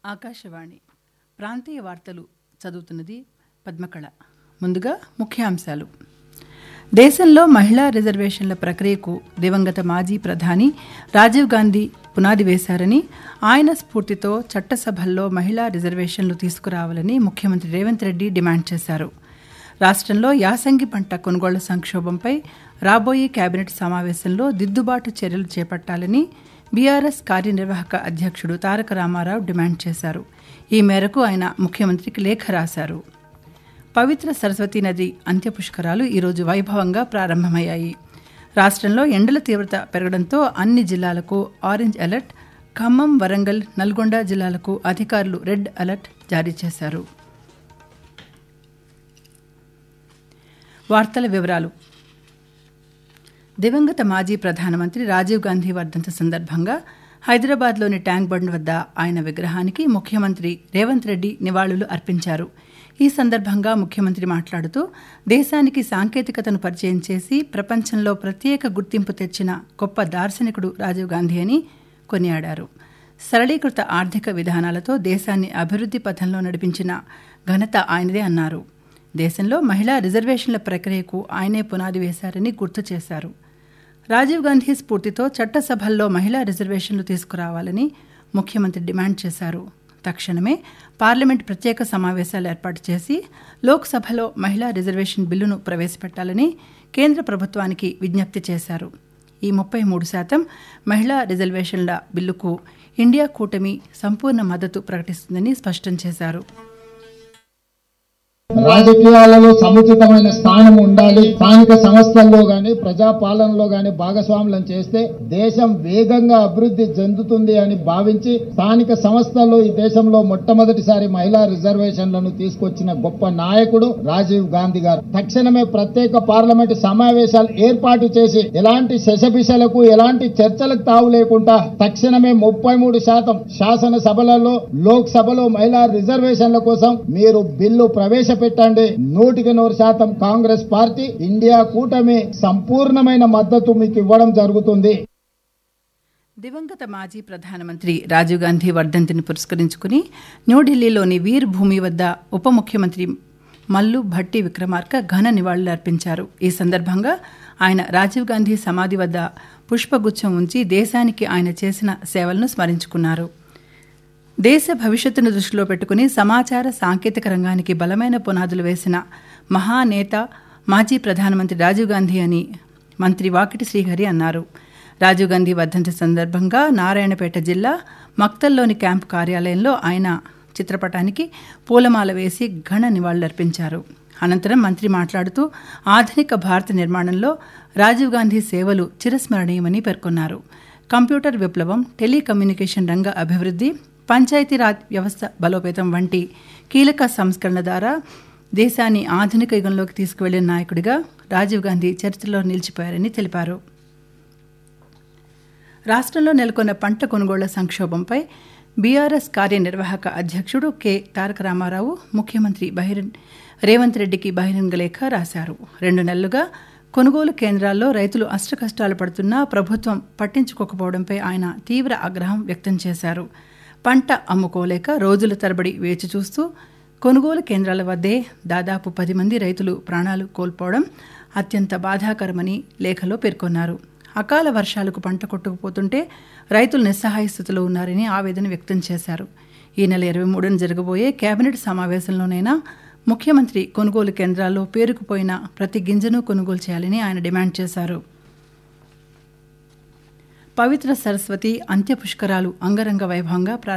ఆకాశవాణి ప్రాంతీయ వార్తలు చదువుతున్నది పద్మకళ ముందుగా ముఖ్యాంశాలు దేశంలో మహిళా రిజర్వేషన్ల ప్రక్రియకు దివంగత మాజీ ప్రధాని రాజీవ్ గాంధీ పునాది వేశారని ఆయన స్ఫూర్తితో చట్టసభల్లో మహిళా రిజర్వేషన్లు తీసుకురావాలని ముఖ్యమంత్రి రేవంత్ రెడ్డి డిమాండ్ చేశారు రాష్ట్రంలో యాసంగి పంట కొనుగోళ్ల సంక్షోభంపై రాబోయే కేబినెట్ సమావేశంలో దిద్దుబాటు చర్యలు చేపట్టాలని బీఆర్ఎస్ కార్యనిర్వాహక అధ్యక్షుడు తారక రామారావు డిమాండ్ చేశారు ఈ మేరకు ఆయన ముఖ్యమంత్రికి లేఖ రాశారు పవిత్ర సరస్వతీ నది అంత్యపుష్కరాలు ఈరోజు వైభవంగా ప్రారంభమయ్యాయి రాష్ట్రంలో ఎండల తీవ్రత పెరగడంతో అన్ని జిల్లాలకు ఆరెంజ్ అలర్ట్ ఖమ్మం వరంగల్ నల్గొండ జిల్లాలకు అధికారులు రెడ్ అలర్ట్ జారీ చేశారు వార్తల వివరాలు దివంగత మాజీ ప్రధానమంత్రి రాజీవ్ గాంధీ వర్ధంతి సందర్భంగా హైదరాబాద్లోని ట్యాంక్ బండ్ వద్ద ఆయన విగ్రహానికి ముఖ్యమంత్రి రేవంత్ రెడ్డి నివాళులు అర్పించారు ఈ సందర్భంగా ముఖ్యమంత్రి మాట్లాడుతూ దేశానికి సాంకేతికతను పరిచయం చేసి ప్రపంచంలో ప్రత్యేక గుర్తింపు తెచ్చిన గొప్ప దార్శనికుడు రాజీవ్ గాంధీ అని కొనియాడారు సరళీకృత ఆర్థిక విధానాలతో దేశాన్ని అభివృద్ధి పథంలో నడిపించిన ఘనత ఆయనదే అన్నారు దేశంలో మహిళా రిజర్వేషన్ల ప్రక్రియకు ఆయనే పునాది వేశారని గుర్తు చేశారు రాజీవ్ గాంధీ స్ఫూర్తితో చట్టసభల్లో మహిళా రిజర్వేషన్లు తీసుకురావాలని ముఖ్యమంత్రి డిమాండ్ చేశారు తక్షణమే పార్లమెంట్ ప్రత్యేక సమావేశాలు ఏర్పాటు చేసి లోక్సభలో మహిళా రిజర్వేషన్ బిల్లును ప్రవేశపెట్టాలని కేంద్ర ప్రభుత్వానికి విజ్ఞప్తి చేశారు ఈ ముప్పై మూడు శాతం మహిళా రిజర్వేషన్ల బిల్లుకు ఇండియా కూటమి సంపూర్ణ మద్దతు ప్రకటిస్తుందని స్పష్టం చేశారు రాజకీయాలలో సముచితమైన స్థానం ఉండాలి స్థానిక సంస్థల్లో గాని ప్రజా పాలనలో గాని భాగస్వాములను చేస్తే దేశం వేగంగా అభివృద్ధి చెందుతుంది అని భావించి స్థానిక సంస్థల్లో ఈ దేశంలో మొట్టమొదటిసారి మహిళా రిజర్వేషన్లను తీసుకొచ్చిన గొప్ప నాయకుడు రాజీవ్ గాంధీ గారు తక్షణమే ప్రత్యేక పార్లమెంటు సమావేశాలు ఏర్పాటు చేసి ఎలాంటి శశభిషలకు ఎలాంటి చర్చలకు తావు లేకుండా తక్షణమే ముప్పై మూడు శాతం శాసనసభలలో లోక్ సభలో మహిళా రిజర్వేషన్ల కోసం మీరు బిల్లు ప్రవేశపెట్టండి నూటికి నూరు శాతం కాంగ్రెస్ పార్టీ ఇండియా కూటమి సంపూర్ణమైన మద్దతు మీకు ఇవ్వడం జరుగుతుంది దివంగత మాజీ ప్రధానమంత్రి రాజీవ్ గాంధీ వర్ధంతిని పురస్కరించుకుని న్యూఢిల్లీలోని వీర్ భూమి వద్ద ఉప ముఖ్యమంత్రి మల్లు భట్టి విక్రమార్క ఘన నివాళులర్పించారు ఈ సందర్భంగా ఆయన రాజీవ్ గాంధీ సమాధి వద్ద పుష్పగుచ్చం ఉంచి దేశానికి ఆయన చేసిన సేవలను స్మరించుకున్నారు దేశ భవిష్యత్తును దృష్టిలో పెట్టుకుని సమాచార సాంకేతిక రంగానికి బలమైన పునాదులు వేసిన మహానేత మాజీ ప్రధానమంత్రి రాజీవ్ గాంధీ అని మంత్రి వాకిటి శ్రీహరి అన్నారు రాజీవ్ గాంధీ వర్ధంతి సందర్భంగా నారాయణపేట జిల్లా మక్తల్లోని క్యాంపు కార్యాలయంలో ఆయన చిత్రపటానికి పూలమాల వేసి ఘన నివాళులర్పించారు అనంతరం మంత్రి మాట్లాడుతూ ఆధునిక భారత నిర్మాణంలో రాజీవ్ గాంధీ సేవలు చిరస్మరణీయమని పేర్కొన్నారు కంప్యూటర్ విప్లవం టెలికమ్యూనికేషన్ రంగ అభివృద్ధి పంచాయతీరాజ్ వ్యవస్థ బలోపేతం వంటి కీలక సంస్కరణ ద్వారా దేశాన్ని ఆధునిక యుగంలోకి తీసుకువెళ్లిన నాయకుడిగా రాజీవ్ గాంధీ చరిత్రలో నిలిచిపోయారని తెలిపారు రాష్ట్రంలో నెలకొన్న పంట కొనుగోళ్ల సంక్షోభంపై బీఆర్ఎస్ కార్యనిర్వాహక అధ్యక్షుడు కె తారక రామారావు ముఖ్యమంత్రి బహిరంగ రేవంత్ రెడ్డికి బహిరంగ లేఖ రాశారు రెండు నెలలుగా కొనుగోలు కేంద్రాల్లో రైతులు అష్టకష్టాలు పడుతున్నా ప్రభుత్వం పట్టించుకోకపోవడంపై ఆయన తీవ్ర ఆగ్రహం వ్యక్తం చేశారు పంట అమ్ముకోలేక రోజుల తరబడి వేచి చూస్తూ కొనుగోలు కేంద్రాల వద్దే దాదాపు పది మంది రైతులు ప్రాణాలు కోల్పోవడం అత్యంత బాధాకరమని లేఖలో పేర్కొన్నారు అకాల వర్షాలకు పంట కొట్టుకుపోతుంటే రైతులు నిస్సహాయ స్థితిలో ఉన్నారని ఆవేదన వ్యక్తం చేశారు ఈ నెల ఇరవై మూడున జరగబోయే కేబినెట్ సమావేశంలోనైనా ముఖ్యమంత్రి కొనుగోలు కేంద్రాల్లో పేరుకుపోయిన ప్రతి గింజను కొనుగోలు చేయాలని ఆయన డిమాండ్ చేశారు పవిత్ర సరస్వతి అంత్య పుష్కరాలు అంగరంగ వైభవంగా